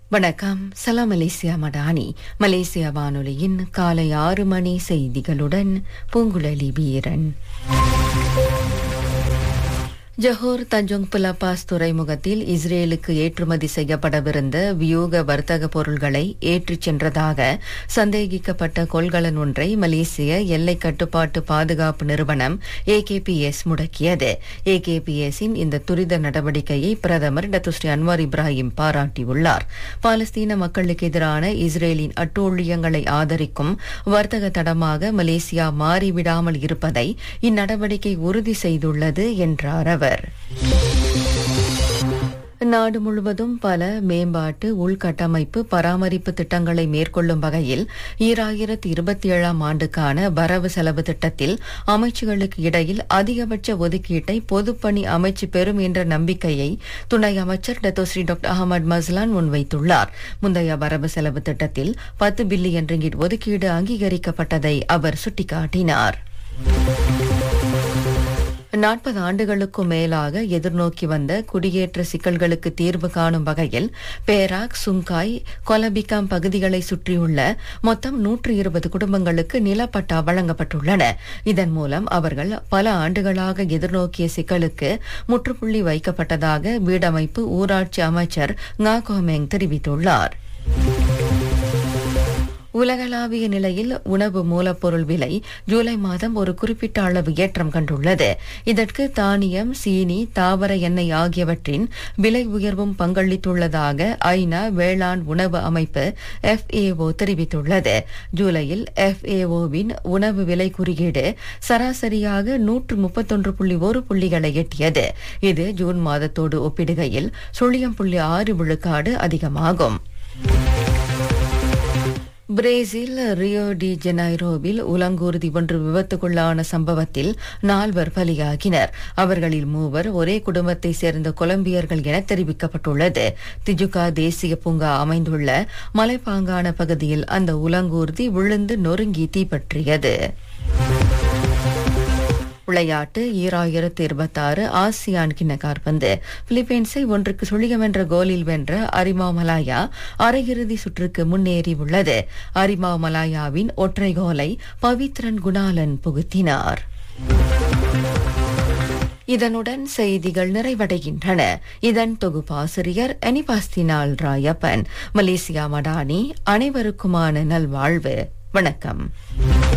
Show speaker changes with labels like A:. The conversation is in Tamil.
A: வணக்கம் சலாம் மலேசியா மடானி மலேசியா வானொலியின் காலை ஆறு மணி செய்திகளுடன் பூங்குழலி வீரன் ஜஹோர் தஞ்சோங் புலபாஸ் துறைமுகத்தில் இஸ்ரேலுக்கு ஏற்றுமதி செய்யப்படவிருந்த வியூக வர்த்தக பொருள்களை ஏற்றிச் சென்றதாக சந்தேகிக்கப்பட்ட கொள்கலன் ஒன்றை மலேசிய எல்லை கட்டுப்பாட்டு பாதுகாப்பு நிறுவனம் ஏகேபிஎஸ் முடக்கியது ஏகேபிஎஸ்ஸின் இந்த துரித நடவடிக்கையை பிரதமர் டத்துஸ்ரீ அன்வார் இப்ராஹிம் பாராட்டியுள்ளார் பாலஸ்தீன மக்களுக்கு எதிரான இஸ்ரேலின் அட்டூழியங்களை ஆதரிக்கும் வர்த்தக தடமாக மலேசியா மாறிவிடாமல் இருப்பதை இந்நடவடிக்கை உறுதி செய்துள்ளது என்றார் அவர் நாடு முழுவதும் பல மேம்பாட்டு உள்கட்டமைப்பு பராமரிப்பு திட்டங்களை மேற்கொள்ளும் வகையில் ஈராயிரத்தி இருபத்தி ஏழாம் ஆண்டுக்கான வரவு செலவு திட்டத்தில் அமைச்சுகளுக்கு இடையில் அதிகபட்ச ஒதுக்கீட்டை பொதுப்பணி அமைச்சு பெறும் என்ற நம்பிக்கையை துணை அமைச்சர் டத்தோஸ்ரீ டாக்டர் அகமது மஸ்லான் முன்வைத்துள்ளார் முந்தைய வரவு செலவு திட்டத்தில் பத்து பில்லியன் ரிங்கிட் ஒதுக்கீடு அங்கீகரிக்கப்பட்டதை அவர் சுட்டிக்காட்டினார் நாற்பது ஆண்டுகளுக்கும் மேலாக எதிர்நோக்கி வந்த குடியேற்ற சிக்கல்களுக்கு தீர்வு காணும் வகையில் பேராக் சுங்காய் கொலபிகாம் பகுதிகளை சுற்றியுள்ள மொத்தம் நூற்று இருபது குடும்பங்களுக்கு நிலப்பட்டா வழங்கப்பட்டுள்ளன இதன் மூலம் அவர்கள் பல ஆண்டுகளாக எதிர்நோக்கிய சிக்கலுக்கு முற்றுப்புள்ளி வைக்கப்பட்டதாக வீடமைப்பு ஊராட்சி அமைச்சர் ngா கோமெங் தெரிவித்துள்ளார் உலகளாவிய நிலையில் உணவு மூலப்பொருள் விலை ஜூலை மாதம் ஒரு குறிப்பிட்ட அளவு ஏற்றம் கண்டுள்ளது இதற்கு தானியம் சீனி தாவர எண்ணெய் ஆகியவற்றின் விலை உயர்வும் பங்களித்துள்ளதாக ஐநா வேளாண் உணவு அமைப்பு எஃப்ஏஓ தெரிவித்துள்ளது ஜூலையில் எஃப்ஏஓவின் உணவு விலை குறியீடு சராசரியாக நூற்று முப்பத்தொன்று புள்ளி ஒரு புள்ளிகளை எட்டியது இது ஜூன் மாதத்தோடு ஒப்பிடுகையில் சுழியம் புள்ளி ஆறு விழுக்காடு அதிகமாகும் பிரேசில் ரியோ டி ஜெனைரோவில் உலங்கூர்தி ஒன்று விபத்துக்குள்ளான சம்பவத்தில் நால்வர் பலியாகினர் அவர்களில் மூவர் ஒரே குடும்பத்தை சேர்ந்த கொலம்பியர்கள் என தெரிவிக்கப்பட்டுள்ளது திஜுகா தேசிய பூங்கா அமைந்துள்ள மலைப்பாங்கான பகுதியில் அந்த உலங்கூர்தி விழுந்து நொறுங்கி தீப்பற்றியது விளையாட்டு ஈராயிரத்து இருபத்தாறு ஆசியான் கிண்ண காற்பந்து பிலிப்பைன்ஸை ஒன்றுக்கு சுழியம் என்ற கோலில் வென்ற அரிமா மலாயா அரையிறுதி சுற்றுக்கு முன்னேறியுள்ளது அரிமா மலாயாவின் ஒற்றை கோலை பவித்ரன் குணாலன் புகுத்தினார் இதனுடன் செய்திகள் நிறைவடைகின்றன இதன் தொகுப்பாசிரியர் அனிபாஸ்தினால் ராயப்பன் மலேசியா மடானி அனைவருக்குமான நல்வாழ்வு வணக்கம்